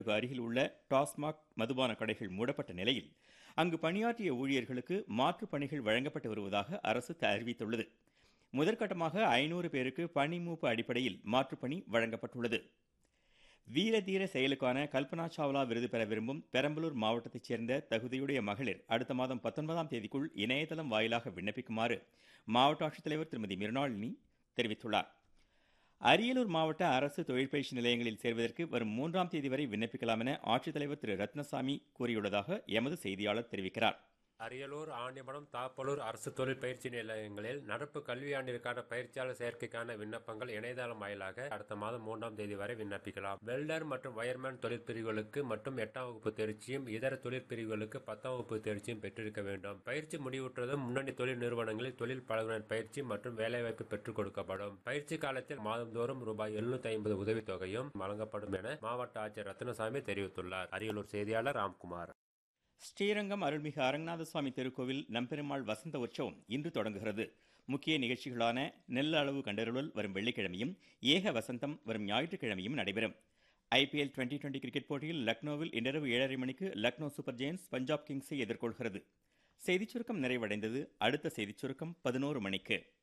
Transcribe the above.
அருகில் உள்ள டாஸ்மாக் மதுபான கடைகள் மூடப்பட்ட நிலையில் அங்கு பணியாற்றிய ஊழியர்களுக்கு மாற்றுப் பணிகள் வழங்கப்பட்டு வருவதாக அரசு அறிவித்துள்ளது முதற்கட்டமாக ஐநூறு பேருக்கு பணி மூப்பு அடிப்படையில் மாற்றுப் பணி வழங்கப்பட்டுள்ளது வீர தீர செயலுக்கான கல்பனா சாவ்லா விருது பெற விரும்பும் பெரம்பலூர் மாவட்டத்தைச் சேர்ந்த தகுதியுடைய மகளிர் அடுத்த மாதம் பத்தொன்பதாம் தேதிக்குள் இணையதளம் வாயிலாக விண்ணப்பிக்குமாறு மாவட்ட ஆட்சித்தலைவர் திருமதி மிருணாளினி தெரிவித்துள்ளார் அரியலூர் மாவட்ட அரசு தொழிற்பயிற்சி நிலையங்களில் சேர்வதற்கு வரும் மூன்றாம் தேதி வரை விண்ணப்பிக்கலாம் என ஆட்சித்தலைவர் திரு ரத்னசாமி கூறியுள்ளதாக எமது செய்தியாளர் தெரிவிக்கிறார் அரியலூர் ஆண்டிமடம் தாப்பலூர் அரசு தொழில் பயிற்சி நிலையங்களில் நடப்பு கல்வியாண்டிற்கான பயிற்சியாளர் சேர்க்கைக்கான விண்ணப்பங்கள் இணையதளம் வாயிலாக அடுத்த மாதம் மூன்றாம் தேதி வரை விண்ணப்பிக்கலாம் வெல்டர் மற்றும் வயர்மேன் தொழிற்பிரிவுகளுக்கு மற்றும் எட்டாம் வகுப்பு தேர்ச்சியும் இதர தொழிற்பிரிவுகளுக்கு பத்தாம் வகுப்பு தேர்ச்சியும் பெற்றிருக்க வேண்டும் பயிற்சி முடிவுற்றதும் முன்னணி தொழில் நிறுவனங்களில் தொழில் பழகுனர் பயிற்சி மற்றும் வேலைவாய்ப்பு பெற்றுக் கொடுக்கப்படும் பயிற்சி காலத்தில் மாதந்தோறும் ரூபாய் எழுநூத்தி ஐம்பது உதவித்தொகையும் வழங்கப்படும் என மாவட்ட ஆட்சியர் ரத்னசாமி தெரிவித்துள்ளார் அரியலூர் செய்தியாளர் ராம்குமார் ஸ்ரீரங்கம் அருள்மிகு அரங்கநாத சுவாமி திருக்கோவில் நம்பெருமாள் வசந்த உற்சவம் இன்று தொடங்குகிறது முக்கிய நிகழ்ச்சிகளான நெல் அளவு கண்டருளல் வரும் வெள்ளிக்கிழமையும் ஏக வசந்தம் வரும் ஞாயிற்றுக்கிழமையும் நடைபெறும் ஐபிஎல் டுவெண்டி டுவெண்டி கிரிக்கெட் போட்டியில் லக்னோவில் இன்றிரவு ஏழரை மணிக்கு லக்னோ சூப்பர் ஜெயின்ஸ் பஞ்சாப் கிங்ஸை எதிர்கொள்கிறது செய்திச் சுருக்கம் நிறைவடைந்தது அடுத்த செய்திச் சுருக்கம் பதினோரு மணிக்கு